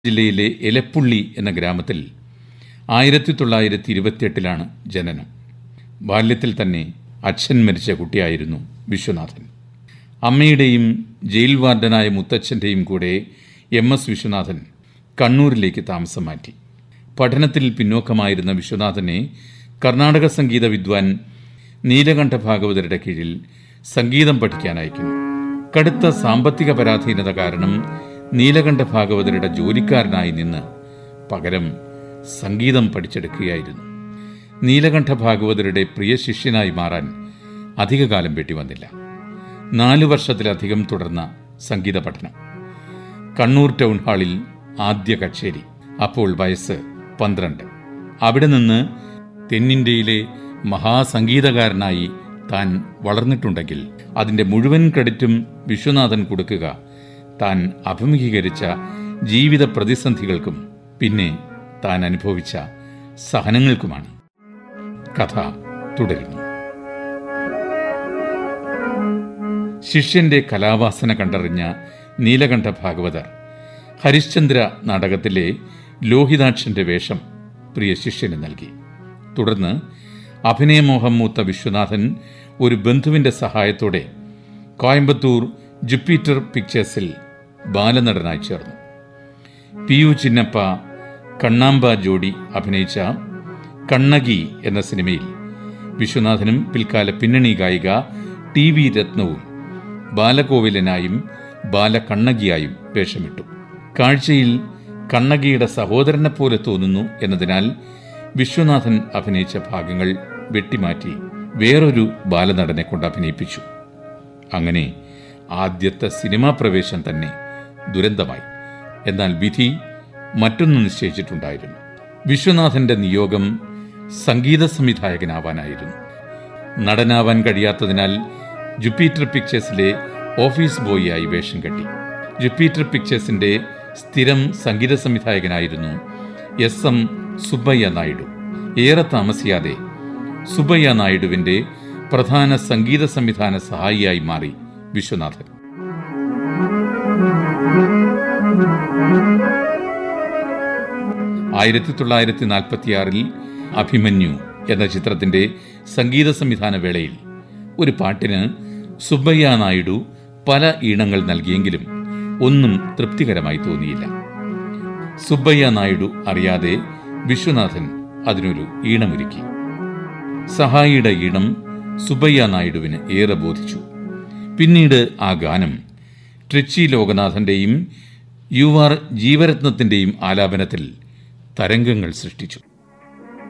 ജില്ലയിലെ എലപ്പുള്ളി എന്ന ഗ്രാമത്തിൽ ആയിരത്തി തൊള്ളായിരത്തി ഇരുപത്തിയെട്ടിലാണ് ജനനം ബാല്യത്തിൽ തന്നെ അച്ഛൻ മരിച്ച കുട്ടിയായിരുന്നു വിശ്വനാഥൻ അമ്മയുടെയും ജയിൽ വാർഡനായ മുത്തച്ഛൻ്റെയും കൂടെ എം എസ് വിശ്വനാഥൻ കണ്ണൂരിലേക്ക് താമസം മാറ്റി പഠനത്തിൽ പിന്നോക്കമായിരുന്ന വിശ്വനാഥനെ കർണാടക സംഗീത വിദ്വാൻ നീലകണ്ഠ ഭാഗവതരുടെ കീഴിൽ സംഗീതം പഠിക്കാൻ അയക്കുന്നു കടുത്ത സാമ്പത്തിക പരാധീനത കാരണം നീലകണ്ഠ ഭാഗവതരുടെ ജോലിക്കാരനായി നിന്ന് പകരം സംഗീതം പഠിച്ചെടുക്കുകയായിരുന്നു നീലകണ്ഠ ഭാഗവതരുടെ പ്രിയ ശിഷ്യനായി മാറാൻ അധികകാലം വേണ്ടി വന്നില്ല നാലു വർഷത്തിലധികം തുടർന്ന സംഗീത പഠനം കണ്ണൂർ ടൗൺ ഹാളിൽ ആദ്യ കച്ചേരി അപ്പോൾ വയസ്സ് പന്ത്രണ്ട് അവിടെ നിന്ന് തെന്നിന്ത്യയിലെ മഹാസംഗീതകാരനായി താൻ വളർന്നിട്ടുണ്ടെങ്കിൽ അതിന്റെ മുഴുവൻ ക്രെഡിറ്റും വിശ്വനാഥൻ കൊടുക്കുക താൻ അഭിമുഖീകരിച്ച ജീവിത പ്രതിസന്ധികൾക്കും പിന്നെ താൻ അനുഭവിച്ച സഹനങ്ങൾക്കുമാണ് കഥ തുടരുന്നു ശിഷ്യന്റെ കലാവാസന കണ്ടറിഞ്ഞ നീലകണ്ഠ ഭാഗവതർ ഹരിശ്ചന്ദ്ര നാടകത്തിലെ ലോഹിതാക്ഷന്റെ വേഷം പ്രിയ ശിഷ്യന് നൽകി തുടർന്ന് അഭിനയമോഹം മൂത്ത വിശ്വനാഥൻ ഒരു ബന്ധുവിന്റെ സഹായത്തോടെ കോയമ്പത്തൂർ ജുപ്പിറ്റർ പിക്ചേഴ്സിൽ ബാലനടനായി ചേർന്നു പി യു ചിന്നപ്പ കണ്ണാമ്പ ജോഡി അഭിനയിച്ച കണ്ണകി എന്ന സിനിമയിൽ വിശ്വനാഥനും പിൽക്കാല പിന്നണി ഗായിക ടി വി രത്നവും ബാലകോവിലനായും ബാലകണ്ണകിയായും വേഷമിട്ടു കാഴ്ചയിൽ കണ്ണകിയുടെ സഹോദരനെ പോലെ തോന്നുന്നു എന്നതിനാൽ വിശ്വനാഥൻ അഭിനയിച്ച ഭാഗങ്ങൾ വെട്ടിമാറ്റി വേറൊരു ബാലനടനെ കൊണ്ട് അഭിനയിപ്പിച്ചു അങ്ങനെ ആദ്യത്തെ സിനിമാ പ്രവേശം തന്നെ ദുരന്തമായി എന്നാൽ വിധി മറ്റൊന്ന് നിശ്ചയിച്ചിട്ടുണ്ടായിരുന്നു വിശ്വനാഥന്റെ നിയോഗം സംഗീത സംവിധായകനാവാനായിരുന്നു നടനാവാൻ കഴിയാത്തതിനാൽ ജുപ്പിറ്റർ പിക്ചേഴ്സിലെ ഓഫീസ് ബോയിയായി വേഷം കെട്ടി ജുപ്പിറ്റർ പിക്ചേഴ്സിന്റെ സ്ഥിരം സംഗീത സംവിധായകനായിരുന്നു എസ് എം സുബ്ബയ്യ നായിഡു ഏറെ താമസിയാതെ സുബ്ബയ്യ നായിഡുവിന്റെ പ്രധാന സംഗീത സംവിധാന സഹായിയായി മാറി വിശ്വനാഥൻ ആയിരത്തി തൊള്ളായിരത്തി നാൽപ്പത്തിയാറിൽ അഭിമന്യു എന്ന ചിത്രത്തിന്റെ സംഗീത സംവിധാന വേളയിൽ ഒരു പാട്ടിന് സുബ്ബയ്യ നായിഡു പല ഈണങ്ങൾ നൽകിയെങ്കിലും ഒന്നും തൃപ്തികരമായി തോന്നിയില്ല സുബ്ബയ്യ നായിഡു അറിയാതെ വിശ്വനാഥൻ അതിനൊരു ഈണമൊരുക്കി സഹായിയുടെ ഈണം സുബ്ബയ്യ നായിഡുവിന് ഏറെ ബോധിച്ചു പിന്നീട് ആ ഗാനം ട്രിച്ചി ലോകനാഥന്റെയും യു ആർ ജീവരത്നത്തിന്റെയും ആലാപനത്തിൽ തരംഗങ്ങൾ സൃഷ്ടിച്ചു